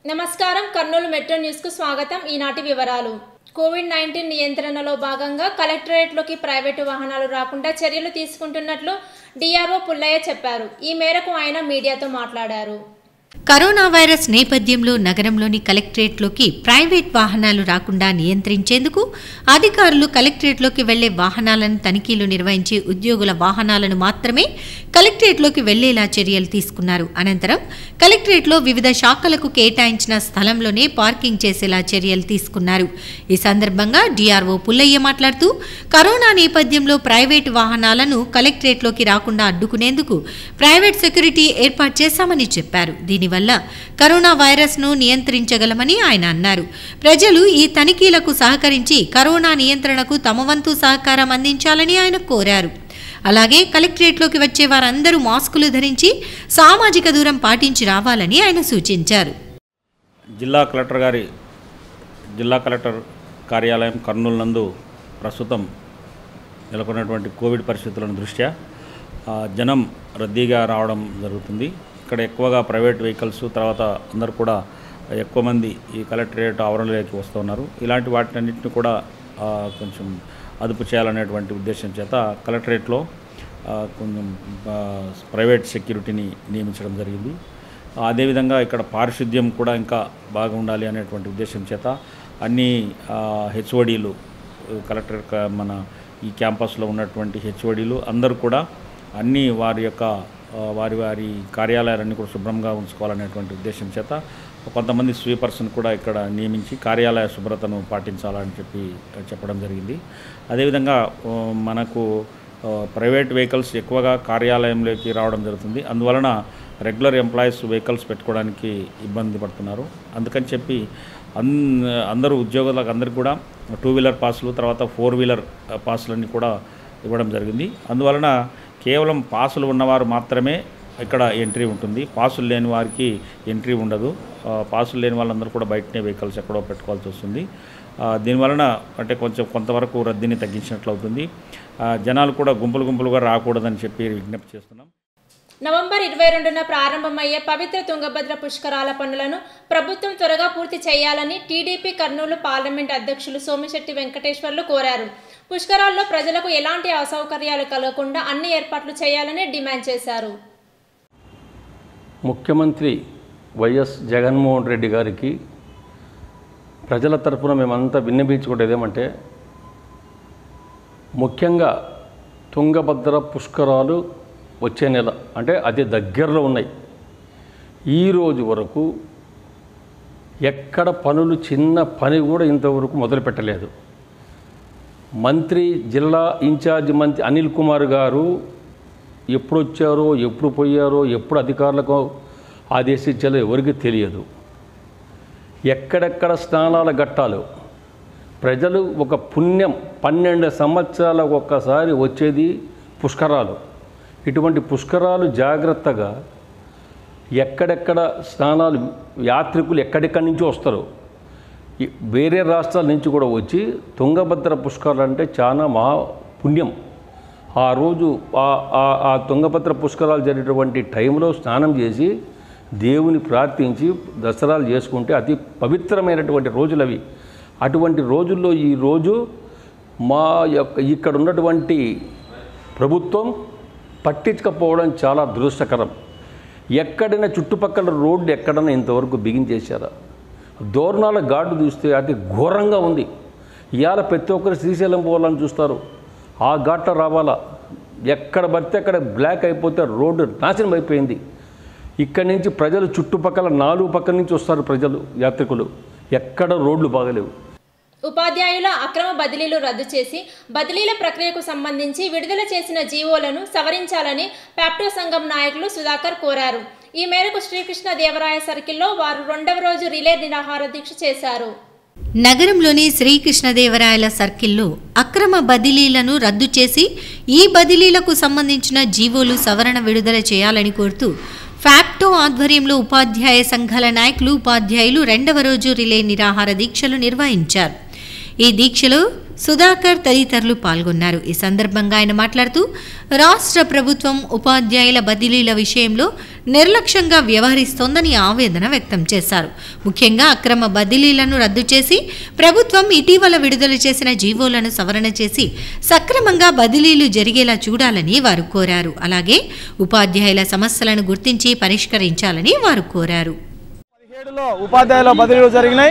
నమస్కారం కర్నూలు మెట్రో న్యూస్కు స్వాగతం ఈనాటి వివరాలు కోవిడ్ నైన్టీన్ నియంత్రణలో భాగంగా కలెక్టరేట్లోకి ప్రైవేటు వాహనాలు రాకుండా చర్యలు తీసుకుంటున్నట్లు డిఆర్ఓ పుల్లయ్య చెప్పారు ఈ మేరకు ఆయన మీడియాతో మాట్లాడారు కరోనా వైరస్ నేపథ్యంలో నగరంలోని కలెక్టరేట్లోకి ప్రైవేట్ వాహనాలు రాకుండా నియంత్రించేందుకు అధికారులు కలెక్టరేట్లోకి వెళ్లే వాహనాలను తనిఖీలు నిర్వహించి ఉద్యోగుల వాహనాలను మాత్రమే కలెక్టరేట్లోకి వెళ్లేలా చర్యలు తీసుకున్నారు అనంతరం కలెక్టరేట్లో వివిధ శాఖలకు కేటాయించిన స్థలంలోనే పార్కింగ్ చేసేలా చర్యలు తీసుకున్నారు ఈ సందర్భంగా డిఆర్ఓ పుల్లయ్య మాట్లాడుతూ కరోనా నేపథ్యంలో ప్రైవేట్ వాహనాలను కలెక్టరేట్లోకి రాకుండా అడ్డుకునేందుకు ప్రైవేట్ సెక్యూరిటీ ఏర్పాటు చేశామని చెప్పారు దీనివల్ల కరోనా వైరస్ను నియంత్రించగలమని ఆయన అన్నారు ప్రజలు ఈ తనిఖీలకు సహకరించి కరోనా నియంత్రణకు తమ వంతు సహకారం అందించాలని ఆయన కోరారు అలాగే కలెక్టరేట్లోకి వచ్చే వారందరూ మాస్కులు ధరించి సామాజిక దూరం పాటించి రావాలని ఆయన సూచించారు జిల్లా కలెక్టర్ గారి జిల్లా కలెక్టర్ కార్యాలయం కర్నూలు నందు ప్రస్తుతం నెలకొన్నటువంటి కోవిడ్ పరిస్థితులను దృష్ట్యా ఆ, జనం రద్దీగా రావడం జరుగుతుంది ఇక్కడ ఎక్కువగా ప్రైవేట్ వెహికల్స్ తర్వాత అందరు కూడా ఎక్కువ మంది ఈ కలెక్టరేట్ ఆవరణలోకి వస్తూ ఉన్నారు ఇలాంటి వాటినన్నింటిని కూడా ఆ, కొంచెం అదుపు చేయాలనేటువంటి ఉద్దేశం చేత కలెక్టరేట్లో ఆ, కొంచెం ఆ, ప్రైవేట్ సెక్యూరిటీని నియమించడం జరిగింది అదేవిధంగా ఇక్కడ పారిశుద్ధ్యం కూడా ఇంకా బాగా ఉండాలి అనేటువంటి ఉద్దేశం చేత అన్ని హెచ్ఓడీలు కలెక్టర్ క- మన ఈ క్యాంపస్లో ఉన్నటువంటి హెచ్ఓడీలు అందరూ కూడా అన్ని వారి యొక్క ఆ, వారి వారి కార్యాలయాలన్నీ కూడా శుభ్రంగా ఉంచుకోవాలనేటువంటి ఉద్దేశం చేత కొంతమంది స్వీపర్స్ని కూడా ఇక్కడ నియమించి కార్యాలయ శుభ్రతను పాటించాలని చెప్పి చెప్పడం జరిగింది అదేవిధంగా ఆ, మనకు ఆ, ప్రైవేట్ వెహికల్స్ ఎక్కువగా కార్యాలయంలోకి రావడం జరుగుతుంది అందువలన రెగ్యులర్ ఎంప్లాయీస్ వెహికల్స్ పెట్టుకోవడానికి ఇబ్బంది పడుతున్నారు అందుకని చెప్పి అన్ అందరూ ఉద్యోగులకు అందరికీ కూడా టూ వీలర్ పాసులు తర్వాత ఫోర్ వీలర్ పాసులన్నీ కూడా ఇవ్వడం జరిగింది అందువలన కేవలం పాసులు ఉన్నవారు మాత్రమే ఇక్కడ ఎంట్రీ ఉంటుంది పాసులు లేని వారికి ఎంట్రీ ఉండదు ఆ, పాసులు లేని వాళ్ళందరూ కూడా బయటనే వెహికల్స్ ఎక్కడో పెట్టుకోవాల్సి వస్తుంది ఆ, దీనివలన అంటే కొంచెం కొంతవరకు రద్దీని తగ్గించినట్లు అవుతుంది ఆ, జనాలు కూడా గుంపులు గుంపులుగా రాకూడదని చెప్పి విజ్ఞప్తి చేస్తున్నాం నవంబర్ ఇరవై రెండున ప్రారంభమయ్యే పవిత్ర తుంగభద్ర పుష్కరాల పనులను ప్రభుత్వం త్వరగా పూర్తి చేయాలని టీడీపీ కర్నూలు పార్లమెంట్ అధ్యక్షులు సోమిశెట్టి వెంకటేశ్వర్లు కోరారు పుష్కరాల్లో ప్రజలకు ఎలాంటి అసౌకర్యాలు కలగకుండా అన్ని ఏర్పాట్లు చేయాలని డిమాండ్ చేశారు ముఖ్యమంత్రి వైఎస్ జగన్మోహన్ రెడ్డి గారికి ప్రజల తరఫున మేమంతా విన్నపించుకునేది ఏమంటే ముఖ్యంగా తుంగభద్ర పుష్కరాలు వచ్చే నెల అంటే అతి దగ్గరలో ఉన్నాయి ఈ రోజు వరకు ఎక్కడ పనులు చిన్న పని కూడా ఇంతవరకు మొదలు పెట్టలేదు మంత్రి జిల్లా ఇన్ఛార్జ్ మంత్రి అనిల్ కుమార్ గారు ఎప్పుడు వచ్చారో ఎప్పుడు పోయారో ఎప్పుడు అధికారులకు ఆదేశించాలో ఎవరికి తెలియదు ఎక్కడెక్కడ స్నానాల ఘట్టాలు ప్రజలు ఒక పుణ్యం పన్నెండు సంవత్సరాలకు ఒక్కసారి వచ్చేది పుష్కరాలు ఇటువంటి పుష్కరాలు జాగ్రత్తగా ఎక్కడెక్కడ స్నానాలు యాత్రికులు ఎక్కడెక్కడి నుంచి వస్తారు ఈ వేరే రాష్ట్రాల నుంచి కూడా వచ్చి తుంగభద్ర పుష్కరాలు అంటే చాలా మహా పుణ్యం ఆ రోజు ఆ- ఆ- ఆ తుంగభద్ర పుష్కరాలు జరిగేటువంటి టైంలో స్నానం చేసి దేవుని ప్రార్థించి దసరాలు చేసుకుంటే అతి పవిత్రమైనటువంటి రోజులు అవి అటువంటి రోజుల్లో ఈ రోజు మా యొక్క ఇక్కడ ఉన్నటువంటి ప్రభుత్వం పట్టించకపోవడం చాలా దురదృష్టకరం ఎక్కడైనా చుట్టుపక్కల రోడ్డు ఎక్కడైనా ఇంతవరకు బిగించేశారా దోర్నాల గార్డు చూస్తే అతి ఘోరంగా ఉంది ఇవాళ ప్రతి ఒక్కరు శ్రీశైలం పోవాలని చూస్తారు ఆ ఘాట రావాలా ఎక్కడ పడితే అక్కడ బ్లాక్ అయిపోతే రోడ్డు నాశనం అయిపోయింది ఇక్కడి నుంచి ప్రజలు చుట్టుపక్కల నాలుగు పక్కల నుంచి వస్తారు ప్రజలు యాత్రికులు ఎక్కడ రోడ్లు బాగలేవు ఉపాధ్యాయుల అక్రమ బదిలీలు రద్దు చేసి బదిలీల ప్రక్రియకు సంబంధించి విడుదల చేసిన జీవోలను సవరించాలని ప్యాప్టో సంఘం నాయకులు సుధాకర్ కోరారు ఈ మేరకు శ్రీకృష్ణ దేవరాయ సర్కిల్లో వారు రెండవ రోజు రిలే నిరాహార దీక్ష చేశారు నగరంలోని శ్రీకృష్ణదేవరాయల సర్కిల్లో అక్రమ బదిలీలను రద్దు చేసి ఈ బదిలీలకు సంబంధించిన జీవోలు సవరణ విడుదల చేయాలని కోరుతూ ఫ్యాక్టో ఆధ్వర్యంలో ఉపాధ్యాయ సంఘాల నాయకులు ఉపాధ్యాయులు రెండవ రోజు రిలే నిరాహార దీక్షలు నిర్వహించారు ఈ దీక్షలో సుధాకర్ తదితరులు పాల్గొన్నారు ఈ సందర్భంగా ఆయన మాట్లాడుతూ రాష్ట్ర ప్రభుత్వం ఉపాధ్యాయుల బదిలీల విషయంలో నిర్లక్ష్యంగా వ్యవహరిస్తోందని ఆవేదన వ్యక్తం చేశారు ముఖ్యంగా అక్రమ బదిలీలను రద్దు చేసి ప్రభుత్వం ఇటీవల విడుదల చేసిన జీవోలను సవరణ చేసి సక్రమంగా బదిలీలు జరిగేలా చూడాలని వారు కోరారు అలాగే ఉపాధ్యాయుల సమస్యలను గుర్తించి పరిష్కరించాలని వారు కోరారు పదిహేడులో ఉపాధ్యాయుల బదిలీలు జరిగినాయి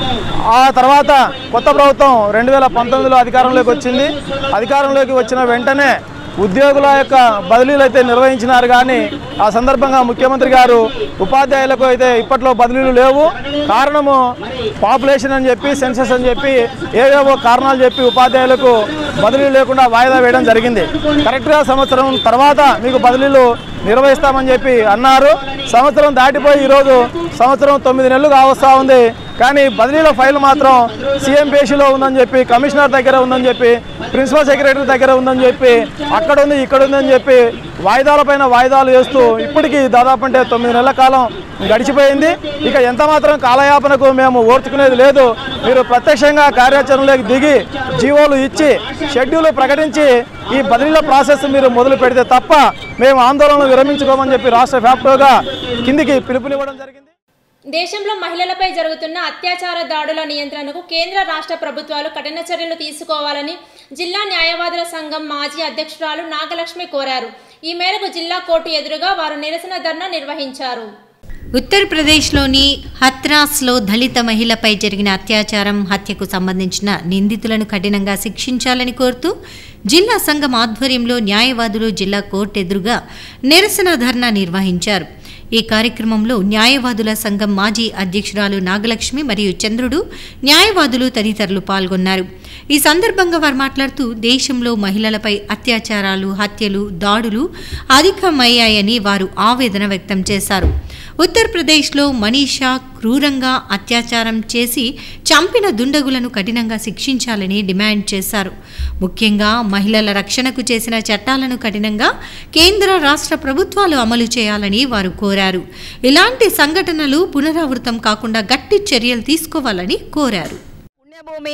ఆ తర్వాత కొత్త ప్రభుత్వం రెండు వేల పంతొమ్మిదిలో అధికారంలోకి వచ్చింది అధికారంలోకి వచ్చిన వెంటనే ఉద్యోగుల యొక్క బదిలీలు అయితే నిర్వహించినారు కానీ ఆ సందర్భంగా ముఖ్యమంత్రి గారు ఉపాధ్యాయులకు అయితే ఇప్పట్లో బదిలీలు లేవు కారణము పాపులేషన్ అని చెప్పి సెన్సస్ అని చెప్పి ఏవేవో కారణాలు చెప్పి ఉపాధ్యాయులకు బదిలీలు లేకుండా వాయిదా వేయడం జరిగింది కరెక్ట్గా సంవత్సరం తర్వాత మీకు బదిలీలు నిర్వహిస్తామని చెప్పి అన్నారు సంవత్సరం దాటిపోయి ఈరోజు సంవత్సరం తొమ్మిది నెలలు కావస్తా ఉంది కానీ బదిలీల ఫైల్ మాత్రం సీఎం పేషీలో ఉందని చెప్పి కమిషనర్ దగ్గర ఉందని చెప్పి ప్రిన్సిపల్ సెక్రటరీ దగ్గర ఉందని చెప్పి అక్కడ ఉంది ఇక్కడ ఉందని చెప్పి వాయిదాల పైన వాయిదాలు వేస్తూ ఇప్పటికీ దాదాపు అంటే తొమ్మిది నెలల కాలం గడిచిపోయింది ఇక ఎంత మాత్రం కాలయాపనకు మేము ఓర్చుకునేది లేదు మీరు ప్రత్యక్షంగా కార్యాచరణలోకి దిగి జీవోలు ఇచ్చి షెడ్యూల్ ప్రకటించి ఈ బదిలీల ప్రాసెస్ మీరు మొదలు పెడితే తప్ప మేము ఆందోళన విరమించుకోమని చెప్పి రాష్ట్ర వ్యాప్తంగా కిందికి పిలుపునివ్వడం జరిగింది దేశంలో మహిళలపై జరుగుతున్న అత్యాచార దాడుల నియంత్రణకు కేంద్ర రాష్ట్ర ప్రభుత్వాలు కఠిన చర్యలు తీసుకోవాలని జిల్లా న్యాయవాదుల సంఘం మాజీ అధ్యక్షురాలు నాగలక్ష్మి కోరారు ఈ మేరకు జిల్లా కోర్టు ఎదురుగా వారు నిరసన ధర్నా నిర్వహించారు ఉత్తరప్రదేశ్లోని హత్రాస్లో దళిత మహిళపై జరిగిన అత్యాచారం హత్యకు సంబంధించిన నిందితులను కఠినంగా శిక్షించాలని కోరుతూ జిల్లా సంఘం ఆధ్వర్యంలో న్యాయవాదులు జిల్లా కోర్టు ఎదురుగా నిరసన ధర్నా నిర్వహించారు ఈ కార్యక్రమంలో న్యాయవాదుల సంఘం మాజీ అధ్యక్షురాలు నాగలక్ష్మి మరియు చంద్రుడు న్యాయవాదులు తదితరులు పాల్గొన్నారు ఈ సందర్భంగా వారు మాట్లాడుతూ దేశంలో మహిళలపై అత్యాచారాలు హత్యలు దాడులు అధికమయ్యాయని వారు ఆవేదన వ్యక్తం చేశారు ఉత్తరప్రదేశ్లో మనీషా క్రూరంగా అత్యాచారం చేసి చంపిన దుండగులను కఠినంగా శిక్షించాలని డిమాండ్ చేశారు ముఖ్యంగా మహిళల రక్షణకు చేసిన చట్టాలను కఠినంగా కేంద్ర రాష్ట్ర ప్రభుత్వాలు అమలు చేయాలని వారు కోరారు ఇలాంటి సంఘటనలు పునరావృతం కాకుండా గట్టి చర్యలు తీసుకోవాలని కోరారు పుణ్యభూమి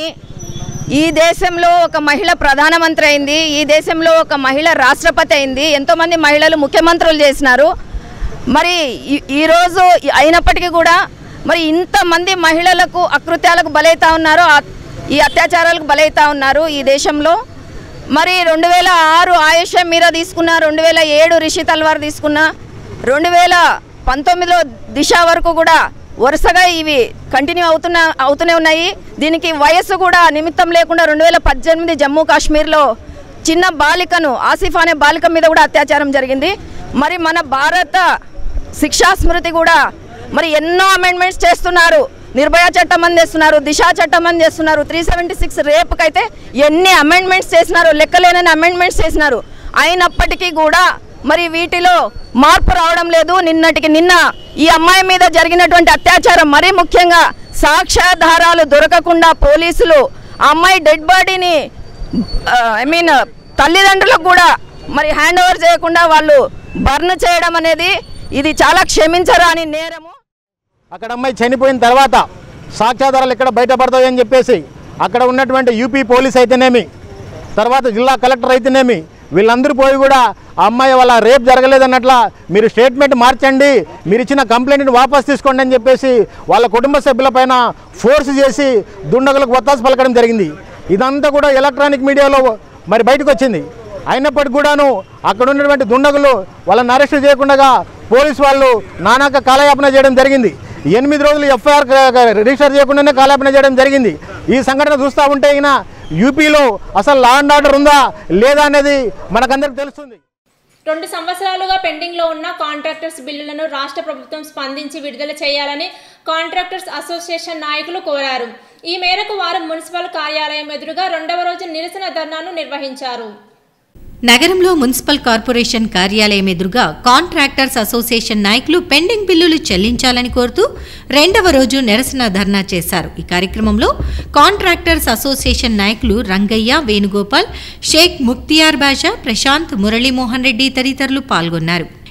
ఈ దేశంలో ఒక మహిళ ప్రధానమంత్రి అయింది ఈ దేశంలో ఒక మహిళ రాష్ట్రపతి అయింది ఎంతోమంది మహిళలు ముఖ్యమంత్రులు చేసినారు మరి ఈ- ఈరోజు అయినప్పటికీ కూడా మరి ఇంతమంది మహిళలకు అకృత్యాలకు బలైతా ఉన్నారు ఆ- ఈ అత్యాచారాలకు బలైతా ఉన్నారు ఈ దేశంలో మరి రెండు వేల ఆరు ఆయుష మీరా తీసుకున్న రెండు వేల ఏడు రిషి తల్వార్ తీసుకున్న రెండు వేల పంతొమ్మిదిలో దిశ వరకు కూడా వరుసగా ఇవి కంటిన్యూ అవుతున్న అవుతూనే ఉన్నాయి దీనికి వయస్సు కూడా నిమిత్తం లేకుండా రెండు వేల పద్దెనిమిది జమ్మూ కాశ్మీర్లో చిన్న బాలికను ఆసిఫ్ అనే బాలిక మీద కూడా అత్యాచారం జరిగింది మరి మన భారత శిక్షా స్మృతి కూడా మరి ఎన్నో అమెండ్మెంట్స్ చేస్తున్నారు నిర్భయ చట్టం అని చేస్తున్నారు దిశా చట్టం అని చేస్తున్నారు త్రీ సెవెంటీ సిక్స్ రేపుకైతే ఎన్ని అమెండ్మెంట్స్ చేసినారు లెక్కలేనని అమెండ్మెంట్స్ చేసినారు అయినప్పటికీ కూడా మరి వీటిలో మార్పు రావడం లేదు నిన్నటికి నిన్న ఈ అమ్మాయి మీద జరిగినటువంటి అత్యాచారం మరీ ముఖ్యంగా సాక్ష్యాధారాలు దొరకకుండా పోలీసులు ఆ అమ్మాయి డెడ్ బాడీని ఐ మీన్ తల్లిదండ్రులకు కూడా మరి హ్యాండ్ ఓవర్ చేయకుండా వాళ్ళు బర్న్ చేయడం అనేది ఇది చాలా క్షమించరాని నేరము అక్కడ అమ్మాయి చనిపోయిన తర్వాత సాక్ష్యాధారాలు ఎక్కడ బయటపడతాయని చెప్పేసి అక్కడ ఉన్నటువంటి యూపీ పోలీస్ అయితేనేమి తర్వాత జిల్లా కలెక్టర్ అయితేనేమి వీళ్ళందరూ పోయి కూడా ఆ అమ్మాయి వాళ్ళ రేప్ జరగలేదన్నట్ల మీరు స్టేట్మెంట్ మార్చండి మీరు ఇచ్చిన కంప్లైంట్ని వాపస్ తీసుకోండి అని చెప్పేసి వాళ్ళ కుటుంబ సభ్యులపైన ఫోర్స్ చేసి దుండగులకు ఒత్తాసు పలకడం జరిగింది ఇదంతా కూడా ఎలక్ట్రానిక్ మీడియాలో మరి బయటకు వచ్చింది అయినప్పటికీ కూడాను అక్కడ ఉన్నటువంటి దుండగులు వాళ్ళని అరెస్ట్ చేయకుండా పోలీసు వాళ్ళు నానాక కాలయాపన చేయడం జరిగింది ఎనిమిది రోజులు ఎఫ్ఐఆర్ రిజిస్టర్ చేయకుండానే కాలయాపన చేయడం జరిగింది ఈ సంఘటన చూస్తూ ఉంటే ఈయన యూపీలో అసలు లా అండ్ ఆర్డర్ ఉందా లేదా అనేది మనకందరికి తెలుస్తుంది రెండు సంవత్సరాలుగా పెండింగ్లో ఉన్న కాంట్రాక్టర్స్ బిల్లులను రాష్ట్ర ప్రభుత్వం స్పందించి విడుదల చేయాలని కాంట్రాక్టర్స్ అసోసియేషన్ నాయకులు కోరారు ఈ మేరకు వారు మున్సిపల్ కార్యాలయం ఎదురుగా రెండవ రోజు నిరసన ధర్నాను నిర్వహించారు నగరంలో మున్సిపల్ కార్పొరేషన్ కార్యాలయం ఎదురుగా కాంట్రాక్టర్స్ అసోసియేషన్ నాయకులు పెండింగ్ బిల్లులు చెల్లించాలని కోరుతూ రెండవ రోజు నిరసన ధర్నా చేశారు ఈ కార్యక్రమంలో కాంట్రాక్టర్స్ అసోసియేషన్ నాయకులు రంగయ్య వేణుగోపాల్ షేక్ ముక్తియార్ బాషా ప్రశాంత్ మురళీమోహన్ రెడ్డి తదితరులు పాల్గొన్నారు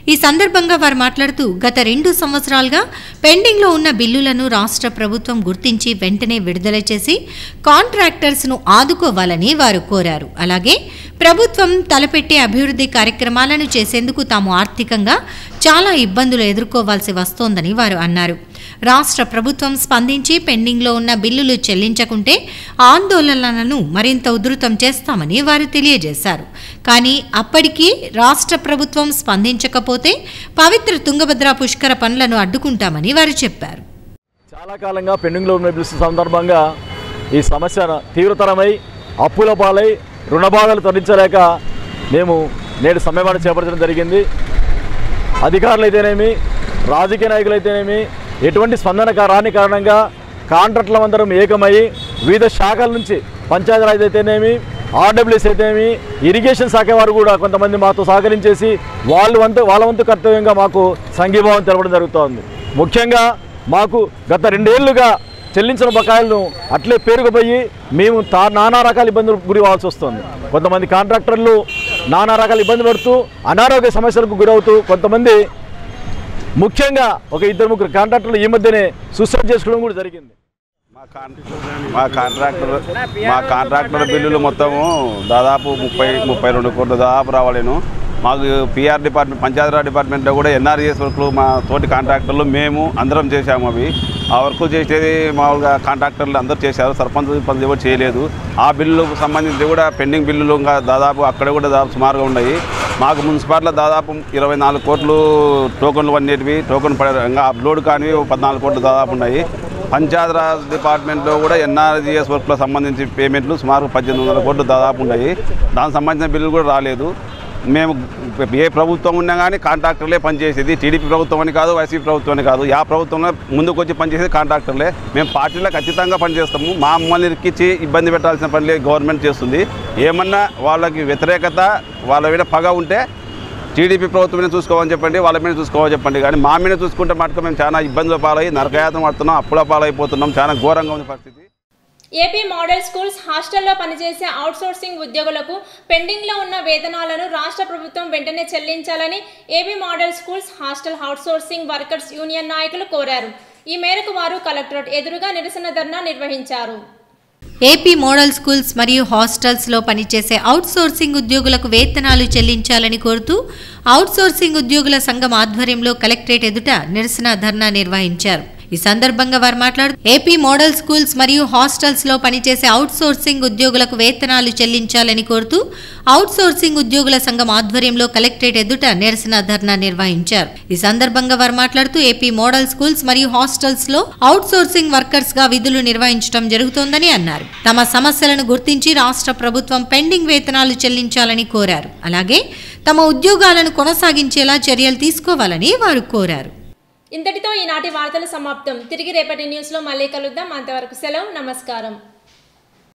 ఈ సందర్భంగా వారు మాట్లాడుతూ గత రెండు సంవత్సరాలుగా పెండింగ్లో ఉన్న బిల్లులను రాష్ట్ర ప్రభుత్వం గుర్తించి వెంటనే విడుదల చేసి కాంట్రాక్టర్స్ను ఆదుకోవాలని వారు కోరారు అలాగే ప్రభుత్వం తలపెట్టే అభివృద్ధి కార్యక్రమాలను చేసేందుకు తాము ఆర్థికంగా చాలా ఇబ్బందులు ఎదుర్కోవాల్సి వస్తోందని వారు అన్నారు రాష్ట్ర ప్రభుత్వం స్పందించి పెండింగ్లో ఉన్న బిల్లులు చెల్లించకుంటే ఆందోళనలను మరింత ఉధృతం చేస్తామని వారు తెలియజేశారు కానీ అప్పటికీ రాష్ట్ర ప్రభుత్వం స్పందించకపోతే పవిత్ర తుంగభద్ర పుష్కర పనులను అడ్డుకుంటామని వారు చెప్పారు చాలా కాలంగా పెండింగ్లో ఉన్న బిల్స్ సందర్భంగా ఈ సమస్య తీవ్రతరమై అప్పుల పాలై రుణబాధలు తొలగించలేక మేము నేడు సమ్మెబాటు చేపట్టడం జరిగింది అధికారులు అయితేనేమి రాజకీయ నాయకులు అయితేనేమి ఎటువంటి స్పందన కా- రాని కారణంగా కాంట్రాక్టుల అందరం ఏకమై వివిధ శాఖల నుంచి పంచాయతీరాజ్ అయితేనేమి ఆర్డబ్ల్యూఎస్ అయితేనేమి ఇరిగేషన్ శాఖ వారు కూడా కొంతమంది మాతో సహకరించేసి వాళ్ళు వంతు వాళ్ళ వంతు కర్తవ్యంగా మాకు సంఘీభావం తెలపడం జరుగుతోంది ముఖ్యంగా మాకు గత రెండేళ్లుగా చెల్లించిన బకాయిలను అట్లే పేరుకుపోయి మేము తా నానా రకాల ఇబ్బందులు గురి కావాల్సి వస్తుంది కొంతమంది కాంట్రాక్టర్లు నానా రకాల ఇబ్బంది పడుతూ అనారోగ్య సమస్యలకు గురవుతూ కొంతమంది ముఖ్యంగా ఒక ఇద్దరు ముగ్గురు కాంట్రాక్టర్లు ఈ మధ్యనే సూసైడ్ చేసుకోవడం కూడా జరిగింది మా కాన్- మా కాంట్రాక్టర్ మా కాంట్రాక్టర్ బిల్లులు మొత్తము దాదాపు ముప్పై ముప్పై రెండు కోట్లు దాదాపు రావాలేను మాకు పిఆర్ డిపార్ట్మెంట్ పంచాయతీరాజ్ డిపార్ట్మెంట్లో కూడా ఎన్ఆర్ఈఎస్ వర్క్లు మా తోటి కాంట్రాక్టర్లు మేము అందరం చేశాము అవి ఆ వర్క్ చేసేది మామూలుగా కాంట్రాక్టర్లు అందరూ చేశారు సర్పంచ్ పనులు ఎవరు చేయలేదు ఆ బిల్లులకు సంబంధించి కూడా పెండింగ్ బిల్లులు ఇంకా దాదాపు అక్కడ కూడా దాదాపు సుమారుగా ఉన్నాయి మాకు మున్సిపాలిటీలో దాదాపు ఇరవై నాలుగు కోట్లు టోకన్లు అనేటివి టోకన్ పడే ఇంకా అప్లోడ్ కానీ పద్నాలుగు కోట్లు దాదాపు ఉన్నాయి పంచాయతీరాజ్ డిపార్ట్మెంట్లో కూడా ఎన్ఆర్జీఎస్ వర్క్లో సంబంధించి పేమెంట్లు సుమారు పద్దెనిమిది వందల కోట్లు దాదాపు ఉన్నాయి దానికి సంబంధించిన బిల్లులు కూడా రాలేదు మేము ఏ ప్రభుత్వం ఉన్నా కానీ కాంట్రాక్టర్లే పనిచేసేది టీడీపీ ప్రభుత్వం అని కాదు వైసీపీ ప్రభుత్వం అని కాదు ఆ ప్రభుత్వంలో ముందుకు వచ్చి పనిచేసేది కాంట్రాక్టర్లే మేము పార్టీలో ఖచ్చితంగా పనిచేస్తాము మా మమ్మల్ని ఇరికిచ్చి ఇబ్బంది పెట్టాల్సిన పని గవర్నమెంట్ చేస్తుంది ఏమన్నా వాళ్ళకి వ్యతిరేకత వాళ్ళ మీద పగ ఉంటే టీడీపీ ప్రభుత్వం మీద చూసుకోమని చెప్పండి వాళ్ళ మీద చూసుకోమని చెప్పండి కానీ మా మీద చూసుకుంటే మటుకు మేము చాలా ఇబ్బందుల పాలై నరకయాతన పడుతున్నాం అప్పుల పాలైపోతున్నాం చాలా ఘోరంగా ఉంది పరిస్థితి ఏపీ మోడల్ స్కూల్స్ హాస్టల్లో పనిచేసే అవుట్సోర్సింగ్ ఉద్యోగులకు పెండింగ్లో ఉన్న వేతనాలను రాష్ట్ర ప్రభుత్వం వెంటనే చెల్లించాలని AP model schools hostel outsourcing workers union నాయకులు కోరారు ఈ మేరకు వారు కలెక్టరేట్ ఎదురుగా నిరసన ధర్నా నిర్వహించారు ఏపీ మోడల్ స్కూల్స్ మరియు హాస్టల్స్లో పనిచేసే అవుట్సోర్సింగ్ ఉద్యోగులకు వేతనాలు చెల్లించాలని కోరుతూ అవుట్సోర్సింగ్ ఉద్యోగుల సంఘం ఆధ్వర్యంలో కలెక్టరేట్ ఎదుట నిరసన ధర్నా నిర్వహించారు ఈ సందర్భంగా వారు మాట్లాడుతూ ఏపీ మోడల్ స్కూల్స్ మరియు హాస్టల్స్ లో పనిచేసే అవుట్సోర్సింగ్ ఉద్యోగులకు వేతనాలు చెల్లించాలని కోరుతూ అవుట్సోర్సింగ్ ఉద్యోగుల సంఘం ఆధ్వర్యంలో కలెక్టరేట్ ఎదుట నిరసన ధర్నా నిర్వహించారు ఈ సందర్భంగా వారు మాట్లాడుతూ ఏపీ మోడల్ స్కూల్స్ మరియు హాస్టల్స్ లో అవుట్సోర్సింగ్ వర్కర్స్ గా విధులు నిర్వహించడం జరుగుతోందని అన్నారు తమ సమస్యలను గుర్తించి రాష్ట్ర ప్రభుత్వం పెండింగ్ వేతనాలు చెల్లించాలని కోరారు అలాగే తమ ఉద్యోగాలను కొనసాగించేలా చర్యలు తీసుకోవాలని వారు కోరారు ఇంతటితో ఈనాటి వార్తలు సమాప్తం తిరిగి రేపటి న్యూస్లో మళ్ళీ కలుద్దాం అంతవరకు సెలవు నమస్కారం